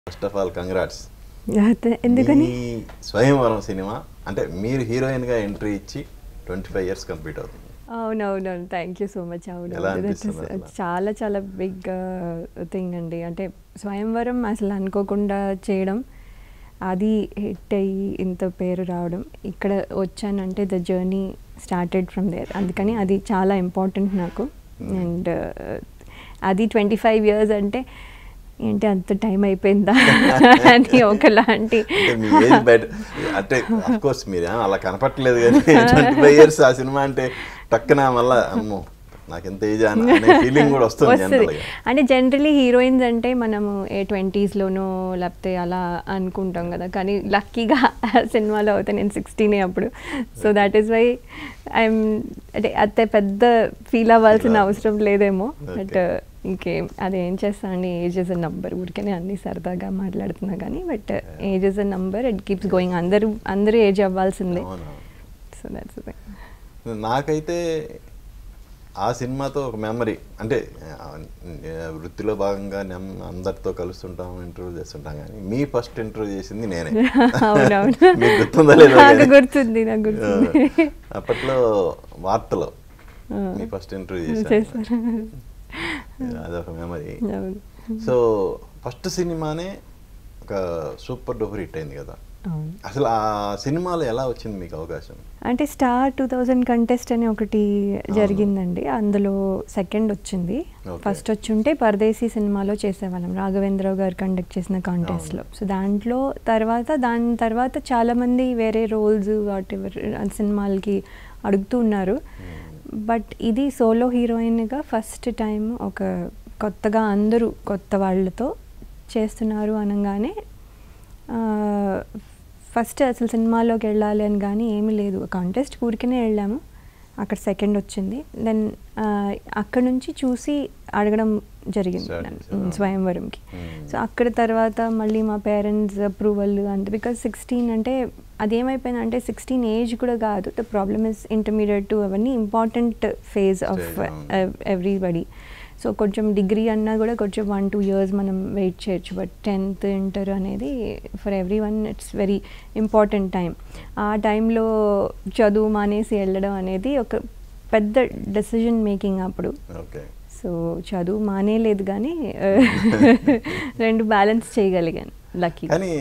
First of all congrats అదే- ఎందుకని ఈ స్వయంవరం సినిమా అంటే మీరు హీరోయిన్ గా ఎంట్రీ ఇచ్చి ట్వంటీ ఫైవ్ ఇయర్స్ కంప్లీట్ అవుతుంది అవునవునవును థ్యాంక్ యూ సో మచ్ అవును ఎలా That is- అనిపిస్తుంది అసలు? చాలా చాలా బిగ్ థింగ్ అండి అంటే స్వయంవరం అసలు అనుకోకుండా చేయడం అది హిట్ అయ్యి ఇంత పేరు రావడం ఇక్కడ వచ్చానంటే the journey started from there అందుకని అది చాలా ఇంపార్టెంట్ నాకు అండ్ అది ట్వంటీ ఫైవ్ ఇయర్స్ అంటే ఏంటి అంత టైం అయిపోయిందా అని ఒకలాంటి అంటే మీ ఏజ్ బయట అంటే అఫ్ కోర్స్ మీరు ఏం అలా కనపట్లేదు కానీ ట్వంటీ ఫైవ్ ఇయర్స్ ఆ సినిమా అంటే టక్కున మళ్ళా అమ్మో నాకు ఎంత ఏజ్ అనే ఫీలింగ్ కూడా వస్తుంది వస్తుంది జనరల్ గా అంటే జనరలీ హీరోయిన్స్ అంటే మనము ఏ ట్వంటీస్లోనో లేకపోతే అలా అనుకుంటాం కదా కానీ లక్కీగా సినిమాలో అవుతా నేను సిక్స్టీనే అప్పుడు so that is why I'm అంటే అంతే పెద్ద ఫీల్ అవ్వాల్సిన Feel అవసరం లేదేమో బట్ Okay. ఇంకేం అది ఏం చేస్తాను ఏజ్ ఇస్ అ నంబర్ ఊరికనే అన్ని సరదాగా మాట్లాడుతున్నా కానీ but age is a number it keeps going అందరూ అందరూ ఏజ్ అవ్వాల్సిందే అవును. సో దట్స్ నాకైతే ఆ సినిమాతో ఒక మెమరీ అంటే ఆ, వృత్తిలో భాగంగా నెమ్- అందరితో కలుస్తుంటాం ఇంటర్వ్యూ చేస్తుంటాం కానీ మీ ఫస్ట్ ఇంటర్వ్యూ చేసింది నేనే అవునవును మీకు గుర్తుందా లేదా నాకు కానీ? గుర్తుంది నాకు గుర్తుంది ఆ, అప్పట్లో వార్తలో ఆ. మీ ఫస్ట్ ఇంటర్వ్యూ చేశారు చేశాను అదొక మెమరీ అవును సో ఫస్ట్ సినిమానే ఒక సూపర్ డూపర్ హిట్ అయింది కదా అవును అసలు ఆ సినిమాలో ఎలా వచ్చింది మీకు అవకాశం అంటే స్టార్ టూ థౌజండ్ కంటెస్ట్ అని ఒకటి జరిగిందండి అందులో సెకండ్ వచ్చింది Okay. ఫస్ట్ వచ్చి ఉంటే పరదేశీ సినిమాలో చేసేవాళ్ళం రాఘవేంద్రరావు గారు కండక్ట్ చేసిన కాంటెస్ట్లో సో దాంట్లో తర్వాత దాని తర్వాత చాలామంది వేరే రోల్స్ వాట్ ఎవర్ సినిమాలకి అడుగుతూ ఉన్నారు బట్ ఇది సోలో హీరోయిన్గా ఫస్ట్ టైం ఒక కొత్తగా అందరూ కొత్త వాళ్ళతో చేస్తున్నారు అనగానే ఫస్ట్ అసలు సినిమాలోకి వెళ్ళాలి అని కానీ ఏమీ లేదు కాంటెస్ట్ ఊరికనే వెళ్ళాము అక్కడ సెకండ్ వచ్చింది దెన్ అక్కడ నుంచి చూసి అడగడం జరిగింది Start నన్ను, చేశారా? ఉమ్, స్వయంవరంకి Hmm. సో అక్కడ తర్వాత మళ్ళీ మా పేరెంట్స్ అప్రూవల్ అంతే బికాజ్ సిక్స్టీన్ అంటే అదేమైపోయిందంటే సిక్స్టీన్ ఏజ్ కూడా కాదు the problem is intermediate to అవన్నీ ఇంపార్టెంట్ ఫేజ్ ఆఫ్ Stage, అవును. ఎవ్రీబడి సో కొంచెం డిగ్రీ అన్నా కూడా కొంచెం వన్ టూ ఇయర్స్ మనం వెయిట్ చేయొచ్చు బట్ టెన్త్ ఇంటర్ అనేది for everyone it's very important time ఆ టైంలో చదువు మానేసి వెళ్ళడం అనేది ఒక పెద్ద డెసిజన్ మేకింగ్ అప్పుడు ఓకే సో చదువు మానేలేదు కానీ రెండు బ్యాలెన్స్ చేయగలిగాను లక్కీ కానీ